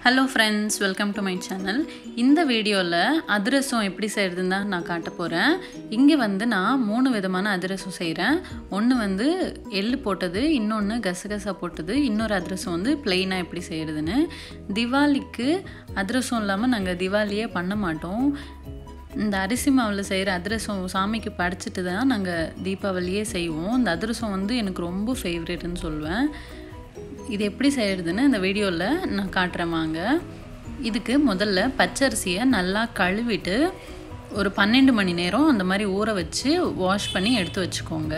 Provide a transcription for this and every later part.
hello friends welcome to my channel இந்த வீடியோவில் அதிரசம் எப்படி செய்கிறதுன்னு தான் நான் காட்ட போகிறேன் இங்கே வந்து நான் மூணு விதமான அதிரசம் செய்கிறேன் ஒன்று வந்து எள்ளு போட்டது இன்னொன்று கசகசா போட்டது இன்னொரு அதிரசம் வந்து பிளெயினாக எப்படி செய்கிறதுன்னு திவாலிக்கு அதிரசம் இல்லாமல் நாங்கள் திவாலியே பண்ண மாட்டோம் இந்த அரிசி மாவில் செய்கிற அதிரசம் சாமிக்கு படைச்சிட்டு தான் நாங்கள் தீபாவளியே செய்வோம் இந்த அதிரசம் வந்து எனக்கு ரொம்ப ஃபேவரேட்னு சொல்லுவேன் இது எப்படி செய்கிறதுன்னு இந்த வீடியோவில் நான் காட்டுறேன் வாங்க இதுக்கு முதல்ல பச்சரிசியை நல்லா கழுவிட்டு ஒரு பன்னெண்டு மணி நேரம் அந்த மாதிரி ஊற வச்சு வாஷ் பண்ணி எடுத்து வச்சுக்கோங்க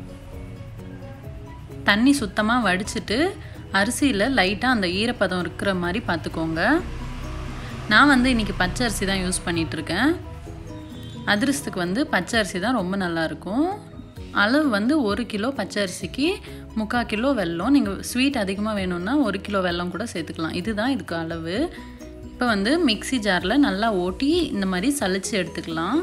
தண்ணி சுத்தமாக வடிச்சிட்டு அரிசியில் லைட்டாக அந்த ஈரப்பதம் இருக்கிற மாதிரி பார்த்துக்கோங்க நான் வந்து இன்றைக்கி பச்சை அரிசி தான் யூஸ் பண்ணிகிட்ருக்கேன் அதிரசத்துக்கு வந்து பச்சை அரிசி தான் ரொம்ப நல்லாயிருக்கும் அளவு வந்து ஒரு கிலோ பச்சை அரிசிக்கு முக்கால் கிலோ வெல்லம் நீங்கள் ஸ்வீட் அதிகமாக வேணும்னா ஒரு கிலோ வெல்லம் கூட சேர்த்துக்கலாம் இதுதான் இதுக்கு அளவு இப்போ வந்து மிக்சி ஜாரில் நல்லா ஓட்டி இந்த மாதிரி சளிச்சு எடுத்துக்கலாம்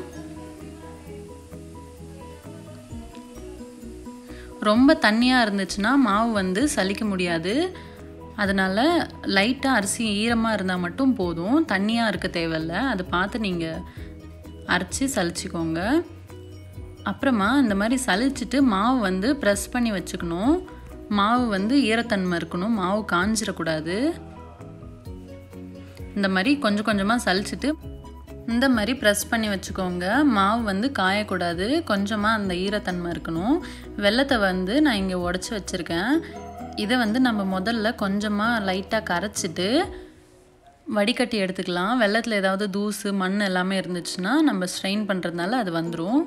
ரொம்ப தண்ணியாக இருந்துச்சுன்னா மாவு வந்து சலிக்க முடியாது அதனால் லைட்டாக அரிசி ஈரமாக இருந்தால் மட்டும் போதும் தண்ணியாக இருக்க தேவையில்ல அதை பார்த்து நீங்கள் அரைச்சி சலிச்சிக்கோங்க அப்புறமா இந்த மாதிரி சலிச்சிட்டு மாவு வந்து ப்ரெஸ் பண்ணி வச்சுக்கணும் மாவு வந்து ஈரத்தன்மை இருக்கணும் மாவு காஞ்சிடக்கூடாது இந்த மாதிரி கொஞ்சம் கொஞ்சமாக சலிச்சிட்டு இந்த மாதிரி ப்ரெஸ் பண்ணி வச்சுக்கோங்க மாவு வந்து காயக்கூடாது கொஞ்சமாக அந்த ஈரத்தன்மை இருக்கணும் வெள்ளத்தை வந்து நான் இங்கே உடச்சி வச்சுருக்கேன் இதை வந்து நம்ம முதல்ல கொஞ்சமாக லைட்டாக கரைச்சிட்டு வடிகட்டி எடுத்துக்கலாம் வெள்ளத்தில் ஏதாவது தூசு மண் எல்லாமே இருந்துச்சுன்னா நம்ம ஸ்ட்ரெயின் பண்ணுறதுனால அது வந்துடும்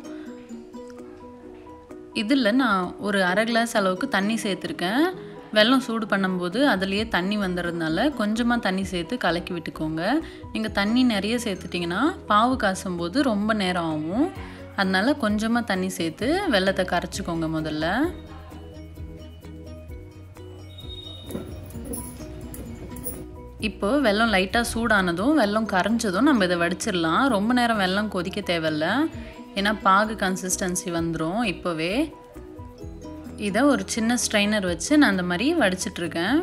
இதில் நான் ஒரு அரை கிளாஸ் அளவுக்கு தண்ணி சேர்த்துருக்கேன் வெள்ளம் சூடு பண்ணும்போது அதுலேயே தண்ணி வந்துடுறதுனால கொஞ்சமாக தண்ணி சேர்த்து கலக்கி விட்டுக்கோங்க நீங்கள் தண்ணி நிறைய சேர்த்துட்டிங்கன்னா பாவு காசும் போது ரொம்ப நேரம் ஆகும் அதனால் கொஞ்சமாக தண்ணி சேர்த்து வெள்ளத்தை கரைச்சிக்கோங்க முதல்ல இப்போ வெள்ளம் லைட்டாக சூடானதும் வெள்ளம் கரைஞ்சதும் நம்ம இதை வடிச்சிடலாம் ரொம்ப நேரம் வெள்ளம் கொதிக்க தேவையில்ல ஏன்னா பாகு கன்சிஸ்டன்சி வந்துடும் இப்போவே இதை ஒரு சின்ன ஸ்ட்ரைனர் வச்சு நான் அந்த மாதிரி வடிச்சிட்ருக்கேன்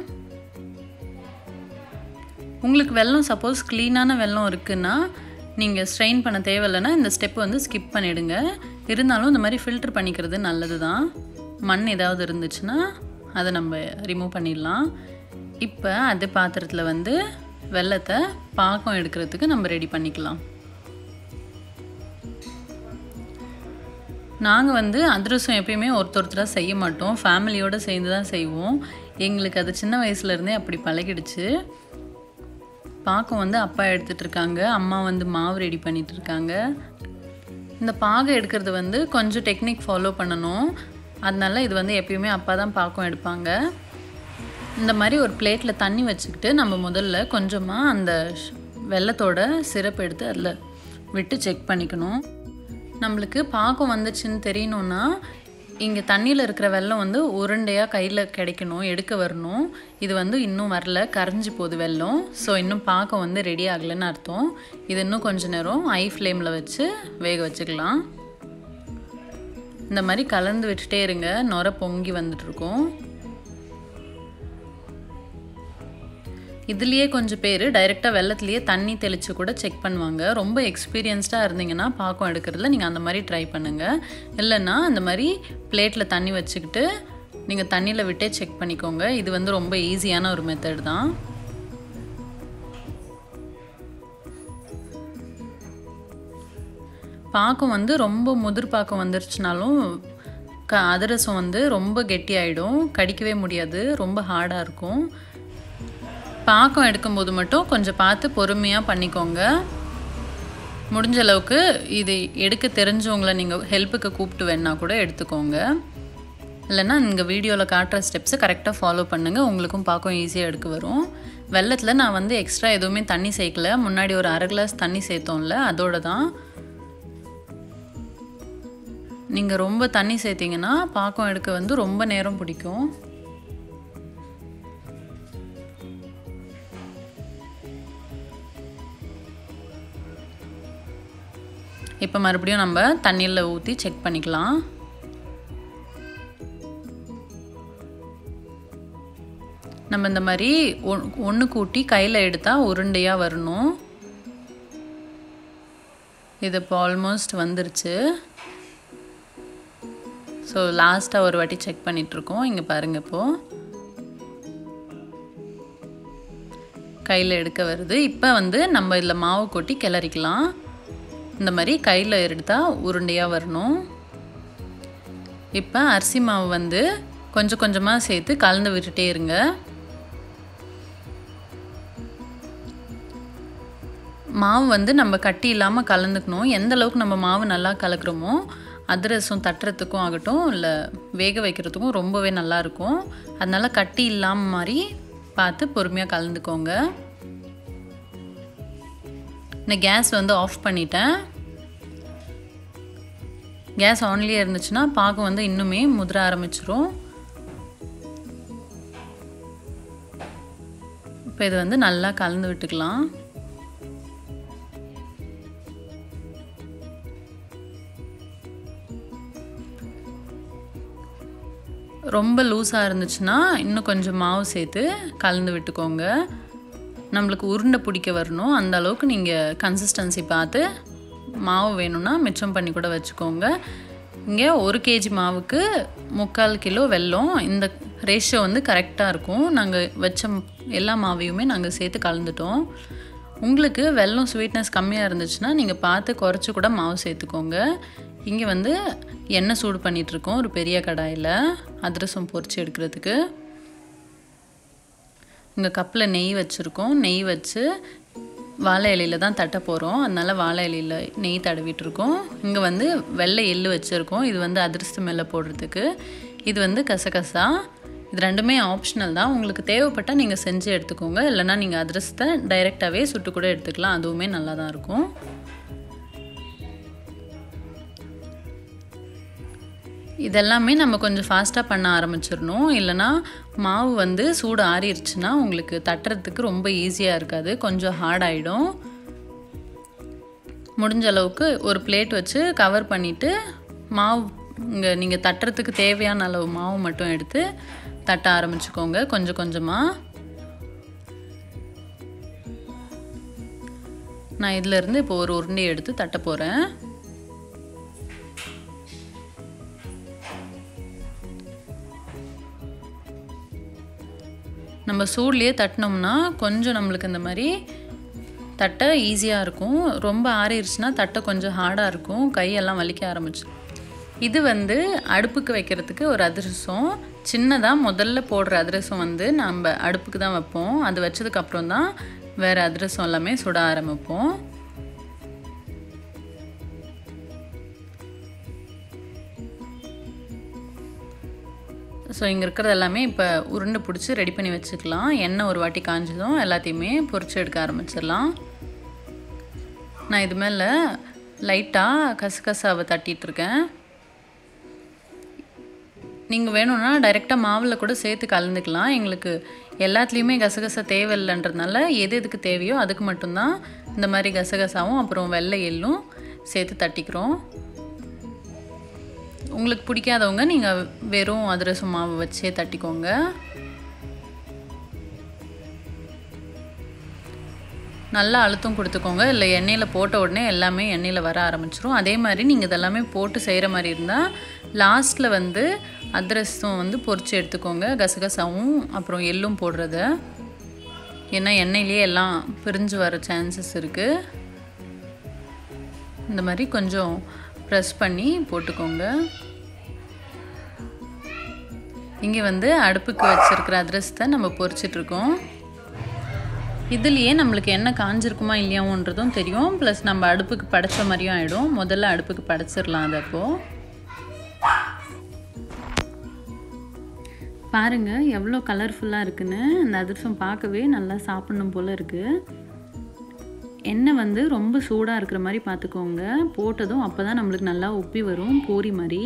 உங்களுக்கு வெள்ளம் சப்போஸ் க்ளீனான வெள்ளம் இருக்குன்னா நீங்கள் ஸ்ட்ரெயின் பண்ண தேவையில்லைன்னா இந்த ஸ்டெப் வந்து ஸ்கிப் பண்ணிவிடுங்க இருந்தாலும் இந்த மாதிரி ஃபில்டர் பண்ணிக்கிறது நல்லது தான் மண் ஏதாவது இருந்துச்சுன்னா அதை நம்ம ரிமூவ் பண்ணிடலாம் இப்போ அது பாத்திரத்தில் வந்து வெள்ளத்தை பாக்கம் எடுக்கிறதுக்கு நம்ம ரெடி பண்ணிக்கலாம் நாங்கள் வந்து அதிரசம் எப்பயுமே ஒருத்தொருத்தராக செய்ய மாட்டோம் ஃபேமிலியோடு சேர்ந்து தான் செய்வோம் எங்களுக்கு அது சின்ன வயசுலேருந்தே அப்படி பழகிடுச்சு பாக்கம் வந்து அப்பா எடுத்துகிட்டு இருக்காங்க அம்மா வந்து மாவு ரெடி பண்ணிகிட்டு இருக்காங்க இந்த பாகை எடுக்கிறது வந்து கொஞ்சம் டெக்னிக் ஃபாலோ பண்ணணும் அதனால இது வந்து எப்பயுமே அப்பா தான் பாக்கம் எடுப்பாங்க இந்த மாதிரி ஒரு பிளேட்டில் தண்ணி வச்சுக்கிட்டு நம்ம முதல்ல கொஞ்சமாக அந்த வெள்ளத்தோட சிரப் எடுத்து அதில் விட்டு செக் பண்ணிக்கணும் நம்மளுக்கு பாகம் வந்துச்சுன்னு தெரியணுன்னா இங்கே தண்ணியில் இருக்கிற வெள்ளம் வந்து உருண்டையாக கையில் கிடைக்கணும் எடுக்க வரணும் இது வந்து இன்னும் வரல கரைஞ்சி போகுது வெள்ளம் ஸோ இன்னும் பாகம் வந்து ரெடி ஆகலைன்னு அர்த்தம் இது இன்னும் கொஞ்ச நேரம் ஐ ஃப்ளேமில் வச்சு வேக வச்சுக்கலாம் இந்த மாதிரி கலந்து விட்டுட்டே இருங்க நுர பொங்கி வந்துட்டுருக்கோம் இதுலேயே கொஞ்சம் பேர் டைரெக்டாக வெள்ளத்துலேயே தண்ணி தெளித்து கூட செக் பண்ணுவாங்க ரொம்ப எக்ஸ்பீரியன்ஸ்டாக இருந்தீங்கன்னா பாக்கம் எடுக்கிறதுல நீங்கள் அந்த மாதிரி ட்ரை பண்ணுங்கள் இல்லைன்னா அந்த மாதிரி பிளேட்டில் தண்ணி வச்சுக்கிட்டு நீங்கள் தண்ணியில் விட்டே செக் பண்ணிக்கோங்க இது வந்து ரொம்ப ஈஸியான ஒரு மெத்தட் தான் பாக்கம் வந்து ரொம்ப முதிர் பாக்கம் வந்துருச்சுனாலும் க அதிரசம் வந்து ரொம்ப கெட்டியாயிடும் கடிக்கவே முடியாது ரொம்ப ஹார்டாக இருக்கும் பாக்கம் எடுக்கும்போது மட்டும் கொஞ்சம் பார்த்து பொறுமையாக பண்ணிக்கோங்க முடிஞ்ச அளவுக்கு இது எடுக்க தெரிஞ்சவங்கள நீங்கள் ஹெல்ப்புக்கு கூப்பிட்டு வேணா கூட எடுத்துக்கோங்க இல்லைன்னா நீங்கள் வீடியோவில் காட்டுற ஸ்டெப்ஸை கரெக்டாக ஃபாலோ பண்ணுங்கள் உங்களுக்கும் பாக்கம் ஈஸியாக எடுக்க வரும் வெள்ளத்தில் நான் வந்து எக்ஸ்ட்ரா எதுவுமே தண்ணி சேர்க்கல முன்னாடி ஒரு அரை கிளாஸ் தண்ணி சேர்த்தோம்ல அதோட தான் நீங்கள் ரொம்ப தண்ணி சேர்த்திங்கன்னா பாக்கம் எடுக்க வந்து ரொம்ப நேரம் பிடிக்கும் இப்போ மறுபடியும் நம்ம தண்ணியில் ஊற்றி செக் பண்ணிக்கலாம் நம்ம இந்த மாதிரி ஒன்று கூட்டி கையில் எடுத்தால் உருண்டையாக வரணும் இது இப்போ ஆல்மோஸ்ட் வந்துருச்சு ஸோ லாஸ்ட்டாக ஒரு வாட்டி செக் பண்ணிகிட்ருக்கோம் இங்கே பாருங்கள் இப்போது கையில் எடுக்க வருது இப்போ வந்து நம்ம இதில் மாவு கொட்டி கிளறிக்கலாம் இந்த மாதிரி கையில் எடுத்தால் உருண்டையாக வரணும் இப்போ அரிசி மாவு வந்து கொஞ்சம் கொஞ்சமாக சேர்த்து கலந்து விட்டுட்டே இருங்க மாவு வந்து நம்ம கட்டி இல்லாமல் கலந்துக்கணும் எந்த அளவுக்கு நம்ம மாவு நல்லா கலக்கிறோமோ அதிரசம் தட்டுறதுக்கும் ஆகட்டும் இல்லை வேக வைக்கிறதுக்கும் ரொம்பவே நல்லாயிருக்கும் அதனால் கட்டி இல்லாமல் மாதிரி பார்த்து பொறுமையாக கலந்துக்கோங்க நான் கேஸ் வந்து ஆஃப் பண்ணிட்டேன் கேஸ் ஆன்லேயே இருந்துச்சுன்னா பாகம் வந்து இன்னுமே முதிர ஆரம்பிச்சிரும் இப்போ இது வந்து நல்லா கலந்து விட்டுக்கலாம் ரொம்ப லூஸாக இருந்துச்சுன்னா இன்னும் கொஞ்சம் மாவு சேர்த்து கலந்து விட்டுக்கோங்க நம்மளுக்கு உருண்டை பிடிக்க வரணும் அந்த அளவுக்கு நீங்கள் கன்சிஸ்டன்சி பார்த்து மாவு வேணும்னா மிச்சம் பண்ணி கூட வச்சுக்கோங்க இங்கே ஒரு கேஜி மாவுக்கு முக்கால் கிலோ வெல்லம் இந்த ரேஷியோ வந்து கரெக்டாக இருக்கும் நாங்கள் வச்ச எல்லா மாவையுமே நாங்கள் சேர்த்து கலந்துட்டோம் உங்களுக்கு வெல்லம் ஸ்வீட்னஸ் கம்மியாக இருந்துச்சுன்னா நீங்கள் பார்த்து குறைச்சி கூட மாவு சேர்த்துக்கோங்க இங்கே வந்து எண்ணெய் சூடு பண்ணிகிட்ருக்கோம் ஒரு பெரிய கடாயில் அதிரசம் பொரித்து எடுக்கிறதுக்கு இங்கே கப்பில் நெய் வச்சுருக்கோம் நெய் வச்சு வாழை இலையில் தான் தட்ட போகிறோம் அதனால் வாழை இலையில் நெய் தடவிட்டுருக்கோம் இங்கே வந்து வெள்ளை எள்ளு வச்சுருக்கோம் இது வந்து அதிர்ஷ்டம் மேலே போடுறதுக்கு இது வந்து கசகசா இது ரெண்டுமே ஆப்ஷனல் தான் உங்களுக்கு தேவைப்பட்டால் நீங்கள் செஞ்சு எடுத்துக்கோங்க இல்லைனா நீங்கள் அதிரசத்தை டைரெக்டாகவே சுட்டு கூட எடுத்துக்கலாம் அதுவுமே நல்லா தான் இருக்கும் இதெல்லாமே நம்ம கொஞ்சம் ஃபாஸ்ட்டாக பண்ண ஆரம்பிச்சிடணும் இல்லைனா மாவு வந்து சூடு ஆறிடுச்சுன்னா உங்களுக்கு தட்டுறதுக்கு ரொம்ப ஈஸியாக இருக்காது கொஞ்சம் ஹார்ட் ஆகிடும் முடிஞ்ச அளவுக்கு ஒரு பிளேட் வச்சு கவர் பண்ணிவிட்டு மாவு இங்கே நீங்கள் தட்டுறதுக்கு தேவையான அளவு மாவு மட்டும் எடுத்து தட்ட ஆரம்பிச்சுக்கோங்க கொஞ்சம் கொஞ்சமாக நான் இதிலேருந்து இப்போ ஒரு உருண்டையை எடுத்து தட்ட போகிறேன் நம்ம சூட்லேயே தட்டினோம்னா கொஞ்சம் நம்மளுக்கு இந்த மாதிரி தட்டை ஈஸியாக இருக்கும் ரொம்ப ஆறிடுச்சுன்னா தட்டை கொஞ்சம் ஹார்டாக இருக்கும் கையெல்லாம் வலிக்க ஆரம்பிச்சு இது வந்து அடுப்புக்கு வைக்கிறதுக்கு ஒரு அதிரசம் சின்னதாக முதல்ல போடுற அதிரசம் வந்து நம்ம அடுப்புக்கு தான் வைப்போம் அது வச்சதுக்கப்புறம் தான் வேறு அதிரசம் எல்லாமே சுட ஆரம்பிப்போம் ஸோ இங்கே இருக்கிறது எல்லாமே இப்போ உருண்டை பிடிச்சி ரெடி பண்ணி வச்சுக்கலாம் எண்ணெய் ஒரு வாட்டி காஞ்சதும் எல்லாத்தையுமே பொரிச்சு எடுக்க ஆரம்பிச்சிடலாம் நான் இது மேலே லைட்டாக கசகசாவை தட்டிகிட்ருக்கேன் நீங்கள் வேணும்னா டைரெக்டாக மாவில் கூட சேர்த்து கலந்துக்கலாம் எங்களுக்கு எல்லாத்துலேயுமே கசகசா தேவையில்லைன்றதுனால எது எதுக்கு தேவையோ அதுக்கு மட்டும்தான் இந்த மாதிரி கசகசாவும் அப்புறம் வெள்ளை எள்ளும் சேர்த்து தட்டிக்கிறோம் உங்களுக்கு பிடிக்காதவங்க நீங்கள் வெறும் அதிரசம் மாவு வச்சே தட்டிக்கோங்க நல்லா அழுத்தம் கொடுத்துக்கோங்க இல்லை எண்ணெயில் போட்ட உடனே எல்லாமே எண்ணெயில் வர ஆரம்பிச்சிரும் அதே மாதிரி நீங்கள் இதெல்லாமே போட்டு செய்கிற மாதிரி இருந்தால் லாஸ்ட்டில் வந்து அதிரசம் வந்து பொரித்து எடுத்துக்கோங்க கசகசாவும் அப்புறம் எள்ளும் போடுறத ஏன்னா எண்ணெயிலே எல்லாம் பிரிஞ்சு வர சான்சஸ் இருக்குது இந்த மாதிரி கொஞ்சம் ப்ரெஸ் பண்ணி போட்டுக்கோங்க இங்கே வந்து அடுப்புக்கு வச்சுருக்கிற அதிரசத்தை நம்ம பொரிச்சிட்ருக்கோம் இதுலேயே நம்மளுக்கு என்ன காஞ்சிருக்குமா இல்லையான்றதும் தெரியும் ப்ளஸ் நம்ம அடுப்புக்கு படைச்ச மாதிரியும் ஆகிடும் முதல்ல அடுப்புக்கு படைச்சிடலாம் அதை அப்போது பாருங்கள் எவ்வளோ கலர்ஃபுல்லாக இருக்குன்னு அந்த அதிரசம் பார்க்கவே நல்லா சாப்பிடணும் போல் இருக்குது எண்ணெய் வந்து ரொம்ப சூடாக இருக்கிற மாதிரி பார்த்துக்கோங்க போட்டதும் அப்போ தான் நம்மளுக்கு நல்லா உப்பி வரும் பூரி மாதிரி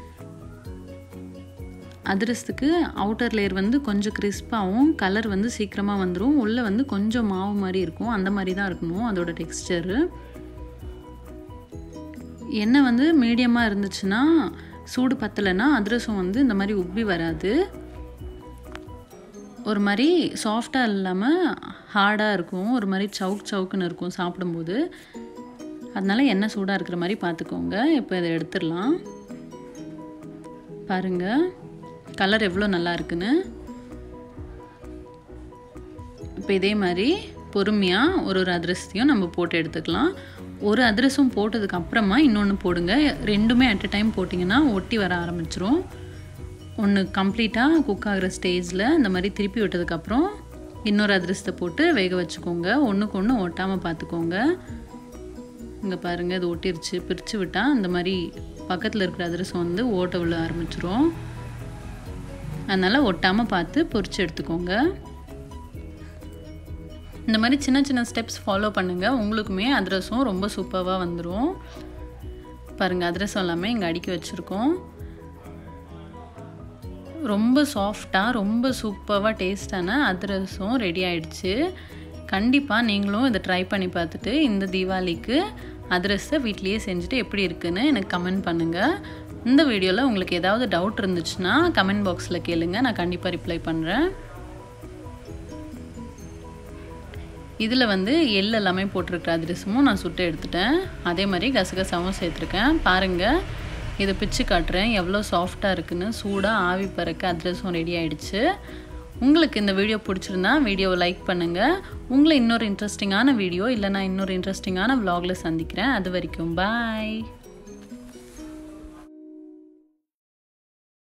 அதிரசத்துக்கு அவுட்டர் லேயர் வந்து கொஞ்சம் கிறிஸ்பாகவும் கலர் வந்து சீக்கிரமாக வந்துடும் உள்ளே வந்து கொஞ்சம் மாவு மாதிரி இருக்கும் அந்த மாதிரி தான் இருக்கணும் அதோட டெக்ஸ்டரு எண்ணெய் வந்து மீடியமாக இருந்துச்சுன்னா சூடு பத்தலைன்னா அதிரசம் வந்து இந்த மாதிரி உப்பி வராது ஒரு மாதிரி சாஃப்டாக இல்லாமல் ஹார்டாக இருக்கும் ஒரு மாதிரி சவுக் சவுக்குன்னு இருக்கும் சாப்பிடும்போது அதனால எண்ணெய் சூடாக இருக்கிற மாதிரி பார்த்துக்கோங்க இப்போ இதை எடுத்துடலாம் பாருங்கள் கலர் எவ்வளோ நல்லா இருக்குன்னு இப்போ இதே மாதிரி பொறுமையாக ஒரு ஒரு அதிரசத்தையும் நம்ம போட்டு எடுத்துக்கலாம் ஒரு அதிரசம் போட்டதுக்கு அப்புறமா இன்னொன்று போடுங்க ரெண்டுமே அட் அ டைம் போட்டிங்கன்னா ஒட்டி வர ஆரம்பிச்சிரும் ஒன்று கம்ப்ளீட்டாக குக் ஆகிற ஸ்டேஜில் இந்த மாதிரி திருப்பி விட்டதுக்கப்புறம் இன்னொரு அதிரசத்தை போட்டு வேக வச்சுக்கோங்க ஒன்றுக்கு ஒன்று ஒட்டாமல் பார்த்துக்கோங்க இங்கே பாருங்கள் இது ஒட்டிருச்சு பிரித்து விட்டால் இந்த மாதிரி பக்கத்தில் இருக்கிற அதிரசம் வந்து ஓட்ட விழ ஆரம்பிச்சிரும் அதனால் ஒட்டாமல் பார்த்து பொரிச்சு எடுத்துக்கோங்க இந்த மாதிரி சின்ன சின்ன ஸ்டெப்ஸ் ஃபாலோ பண்ணுங்கள் உங்களுக்குமே அதிரசம் ரொம்ப சூப்பராக வந்துடும் பாருங்கள் அதிரசம் எல்லாமே இங்கே அடுக்கி வச்சுருக்கோம் ரொம்ப சாஃப்டாக ரொம்ப சூப்பராக டேஸ்டான அதிரசம் ரெடி ஆயிடுச்சு கண்டிப்பாக நீங்களும் இதை ட்ரை பண்ணி பார்த்துட்டு இந்த தீபாவளிக்கு அதிரசத்தை வீட்லேயே செஞ்சுட்டு எப்படி இருக்குன்னு எனக்கு கமெண்ட் பண்ணுங்கள் இந்த வீடியோவில் உங்களுக்கு ஏதாவது டவுட் இருந்துச்சுன்னா கமெண்ட் பாக்ஸில் கேளுங்க நான் கண்டிப்பாக ரிப்ளை பண்ணுறேன் இதில் வந்து எள் எல்லாமே போட்டிருக்கிற அதிரசமும் நான் சுட்டு எடுத்துட்டேன் அதே மாதிரி கசகசாவும் சேர்த்துருக்கேன் பாருங்கள் இதை பிச்சு காட்டுறேன் எவ்வளோ சாஃப்டாக இருக்குன்னு சூடாக ஆவி பறக்க அதிரசம் ரெடி ஆயிடுச்சு உங்களுக்கு இந்த வீடியோ பிடிச்சிருந்தா வீடியோவை லைக் பண்ணுங்கள் உங்களை இன்னொரு இன்ட்ரெஸ்டிங்கான வீடியோ இல்லைனா இன்னொரு இன்ட்ரெஸ்டிங்கான vlogல சந்திக்கிறேன் அது வரைக்கும் பாய்